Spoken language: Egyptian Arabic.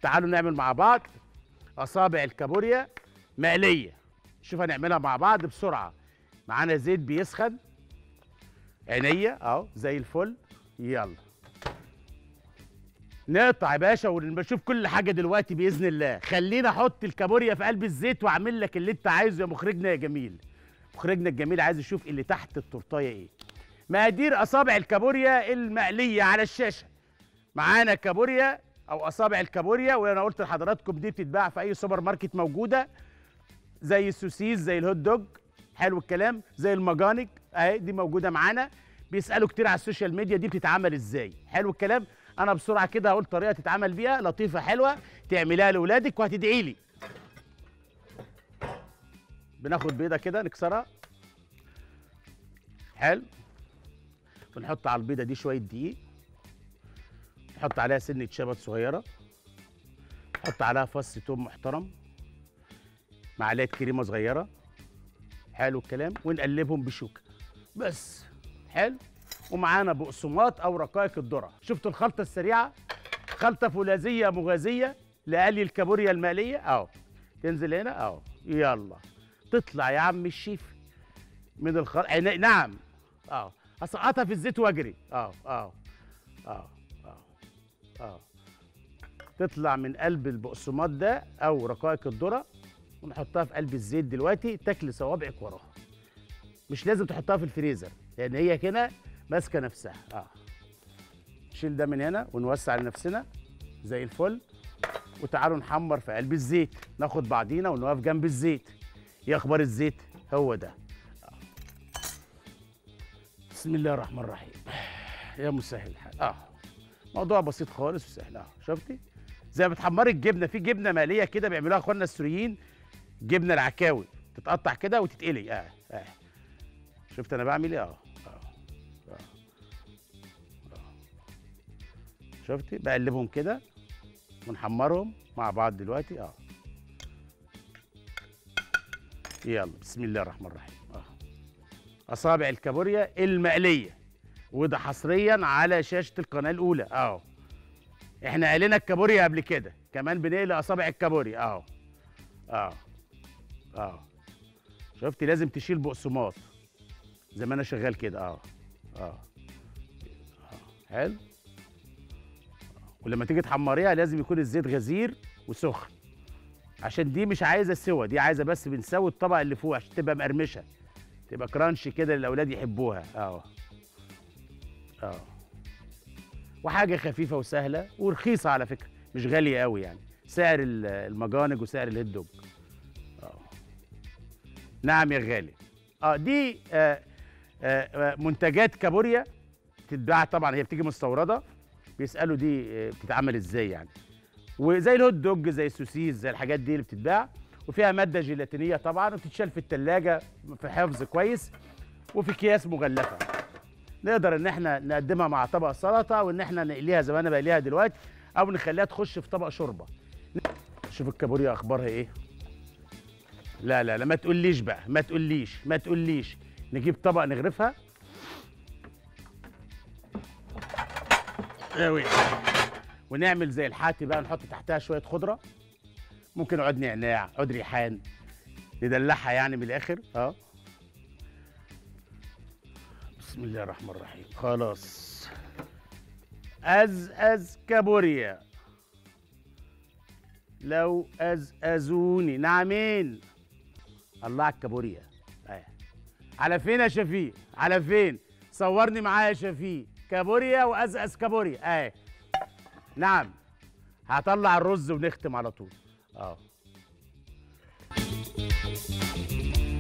تعالوا نعمل مع بعض اصابع الكابوريا مقليه شوف هنعملها مع بعض بسرعه معانا زيت بيسخن عينيا اهو زي الفل يلا نقطع يا باشا ونشوف كل حاجه دلوقتي باذن الله خلينا احط الكابوريا في قلب الزيت واعمل لك اللي انت عايزه يا مخرجنا يا جميل مخرجنا الجميل عايز يشوف اللي تحت التورتايه ايه مقادير اصابع الكابوريا المقليه على الشاشه معانا كابوريا او اصابع الكابوريا وانا قلت لحضراتكم دي بتتباع في اي سوبر ماركت موجوده زي السوسيس زي الهوت دوج حلو الكلام زي المجانج اهي دي موجوده معانا بيسالوا كتير على السوشيال ميديا دي بتتعمل ازاي حلو الكلام انا بسرعه كده هقول طريقه تتعمل بيها لطيفه حلوه تعمليها لاولادك وهتدعي لي بناخد بيضه كده نكسرها حلو ونحط على البيضه دي شويه دقيق نحط عليها سنه شبت صغيره نحط عليها فص توم محترم معلقه كريمه صغيره حلو الكلام ونقلبهم بشوكه بس حلو ومعانا بقسماط او رقائق الذره شفتوا الخلطه السريعه خلطه فولاذيه مغازيه لقلي الكابوريا المقليه اهو تنزل هنا اهو يلا تطلع يا عم الشيف من الخل عيني- نعم اه اسقطها في الزيت واجري اه اه اه اه اه تطلع من قلب البقسماط ده او رقائق الذره ونحطها في قلب الزيت دلوقتي تاكل صوابعك وراها مش لازم تحطها في الفريزر لان هي كده ماسكه نفسها اه نشيل ده من هنا ونوسع لنفسنا زي الفل وتعالوا نحمر في قلب الزيت ناخد بعضينا ونقف جنب الزيت ايه اخبار الزيت هو ده آه. بسم الله الرحمن الرحيم يا مسهل الحال اه موضوع بسيط خالص وسهل اه شفتي زي ما بتحمري الجبنه في جبنه ماليه كده بيعملوها اخواننا السوريين جبنه العكاوي تتقطع كده وتتقلي اه اه شفت انا بعمل ايه اه اه اه آه. شفتي بقلبهم كده ونحمرهم مع بعض دلوقتي اه يلا بسم الله الرحمن الرحيم اه اصابع الكابوريا المقليه وده حصريا على شاشه القناه الاولى اهو احنا قالنا الكابوريا قبل كده كمان بنقلي اصابع الكابوريا اهو اه اه شفتي لازم تشيل بقسماط زي ما انا شغال كده اه اه آه. حلو ولما تيجي تحمريها لازم يكون الزيت غزير وسخن عشان دي مش عايزه سوا دي عايزه بس بنسوي الطبق اللي فوق عشان تبقى مقرمشه تبقى كرانش كده الاولاد يحبوها اه اه وحاجه خفيفه وسهله ورخيصه على فكره مش غاليه قوي يعني سعر ال- المجانج وسعر الهيت دوج اه نعم يا غالي اه دي آه آه آه، منتجات كابوريا بتتباع طبعا هي بتيجي مستورده بيسالوا دي آه، بتتعمل ازاي يعني وزي الهوت دوج زي السوسيس زي الحاجات دي اللي بتتباع وفيها ماده جيلاتينيه طبعا وبتتشال في الثلاجه في حفظ كويس وفي اكياس مغلفه نقدر ان احنا نقدمها مع طبق سلطه وان احنا نقليها زي ما انا بقليها دلوقتي او نخليها تخش في طبق شوربه شوف الكابوريا اخبارها ايه لا لا لا ما تقوليش بقى ما تقوليش ما تقوليش نجيب طبق نغرفها قوي ونعمل زي الحاتي بقى نحط تحتها شويه خضره ممكن عود نعناع عود ريحان ندلعها يعني من الاخر اه بسم الله الرحمن الرحيم خلاص أزأز كابوريا لو أزأزوني نعمين الله على الكابوريا آه. على فين يا شفيق على فين صورني معايا يا شفيق كابوريا وأزأز كابوريا اه نعم هطلع الرز ونختم على طول اه